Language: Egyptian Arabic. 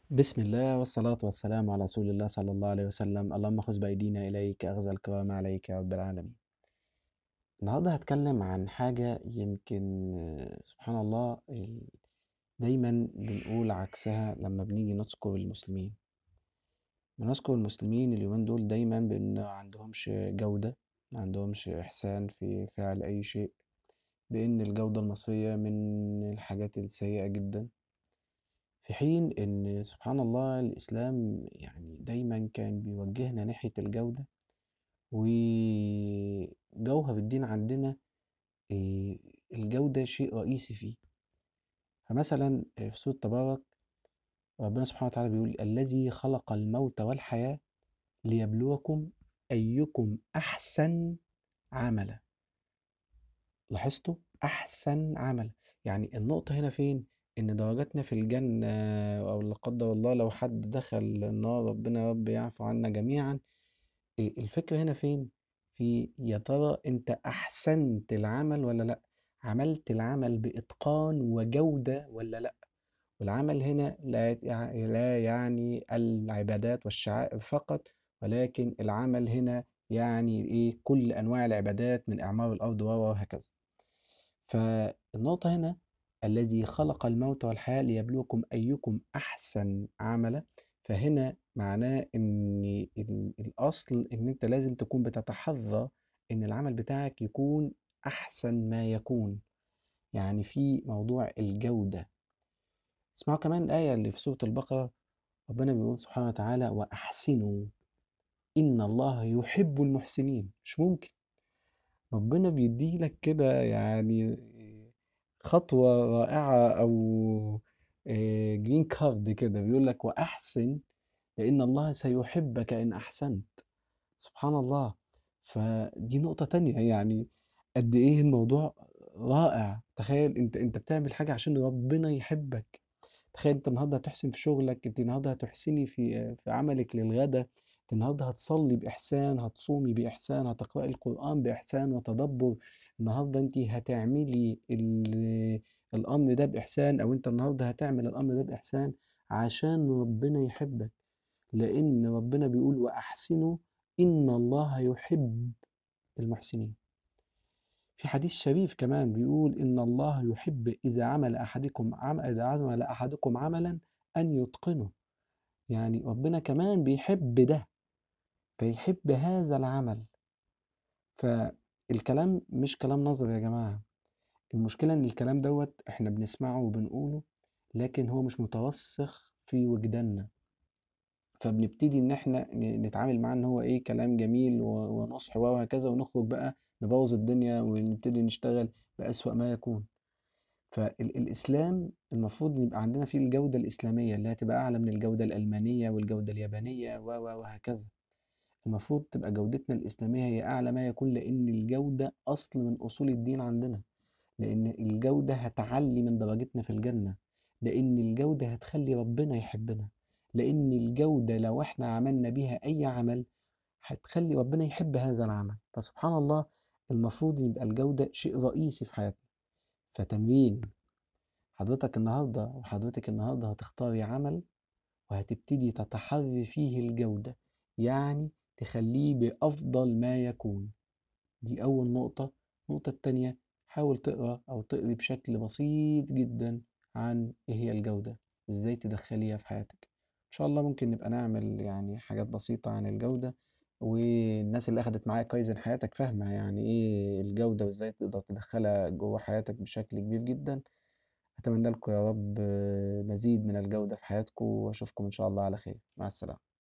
بسم الله والصلاة والسلام على رسول الله صلى الله عليه وسلم اللهم خذ بأيدينا إليك أخذ الكرام عليك يا رب العالمين النهاردة هتكلم عن حاجة يمكن آه، سبحان الله ال- دايما بنقول عكسها لما بنيجي نذكر المسلمين بنذكر المسلمين اليومين دول دايما بأن ما عندهمش جودة ما عندهمش إحسان في فعل أي شيء بأن الجودة المصرية من الحاجات السيئة جدا في حين إن سبحان الله الإسلام يعني دايما كان بيوجهنا ناحية الجودة وجوهر الدين عندنا إيه، الجودة شيء رئيسي فيه فمثلا في سورة تبارك ربنا سبحانه وتعالى بيقول الذي خلق الموت والحياة ليبلوكم أيكم أحسن عملا لاحظتوا أحسن عمل يعني النقطة هنا فين إن درجاتنا في الجنة أو لا قدر الله لو حد دخل النار ربنا يا رب يعفو عنا جميعا إيه الفكرة هنا فين في يا ترى أنت أحسنت العمل ولا لأ عملت العمل بإتقان وجودة ولا لأ والعمل هنا لا يع- لا يعني العبادات والشعائر فقط ولكن العمل هنا يعني إيه كل أنواع العبادات من إعمار الأرض وهكذا فالنقطة هنا الذي خلق الموت والحياة ليبلوكم أيكم أحسن عملا فهنا معناه إن ال- الأصل إن أنت لازم تكون بتتحرى إن العمل بتاعك يكون أحسن ما يكون يعني في موضوع الجودة اسمعوا كمان الآية اللي في سورة البقرة ربنا بيقول سبحانه وتعالى وأحسنوا إن الله يحب المحسنين مش ممكن ربنا بيديلك كده يعني خطوة رائعة أو جرين كارد كده بيقول لك وأحسن لأن الله سيحبك إن أحسنت سبحان الله فدي نقطة تانية يعني قد إيه الموضوع رائع تخيل أنت أنت بتعمل حاجة عشان ربنا يحبك تخيل أنت النهاردة هتحسن في شغلك أنت النهاردة هتحسني في في عملك للغدا أنت النهاردة هتصلي بإحسان هتصومي بإحسان هتقرأي القرآن بإحسان وتدبر النهاردة أنت هتعملي ال- الأمر ده بإحسان أو أنت النهاردة هتعمل الأمر ده بإحسان عشان ربنا يحبك لأن ربنا بيقول وأحسنوا إن الله يحب المحسنين في حديث شريف كمان بيقول إن الله يحب إذا عمل أحدكم عم إذا عمل أحدكم عملا أن يتقنه يعني ربنا كمان بيحب ده فيحب هذا العمل فالكلام مش كلام نظري يا جماعة المشكلة إن الكلام دوت إحنا بنسمعه وبنقوله لكن هو مش مترسخ في وجداننا فبنبتدي إن إحنا ن- نتعامل معاه إن هو إيه كلام جميل و- ونصح وهكذا ونخرج بقى نبوظ الدنيا ونبتدي نشتغل بأسوأ ما يكون فالإسلام المفروض يبقى عندنا فيه الجودة الإسلامية اللي هتبقى أعلى من الجودة الألمانية والجودة اليابانية و و وهكذا المفروض تبقى جودتنا الإسلامية هي أعلى ما يكون لأن الجودة أصل من أصول الدين عندنا لأن الجودة هتعلي من درجتنا في الجنة لأن الجودة هتخلي ربنا يحبنا لأن الجودة لو احنا عملنا بيها أي عمل هتخلي ربنا يحب هذا العمل فسبحان الله المفروض يبقى الجودة شيء رئيسي في حياتنا فتمرين حضرتك النهاردة وحضرتك النهاردة هتختاري عمل وهتبتدي تتحري فيه الجودة يعني تخليه بأفضل ما يكون دي أول نقطة النقطة التانية حاول تقرأ أو تقري بشكل بسيط جدا عن إيه هي الجودة وإزاي تدخليها في حياتك إن شاء الله ممكن نبقى نعمل يعني حاجات بسيطة عن الجودة والناس اللي أخدت معايا كايزن حياتك فاهمة يعني إيه الجودة وإزاي تقدر تدخلها جوه حياتك بشكل كبير جدا أتمنى لكم يا رب مزيد من الجودة في حياتكم وأشوفكم إن شاء الله على خير مع السلامة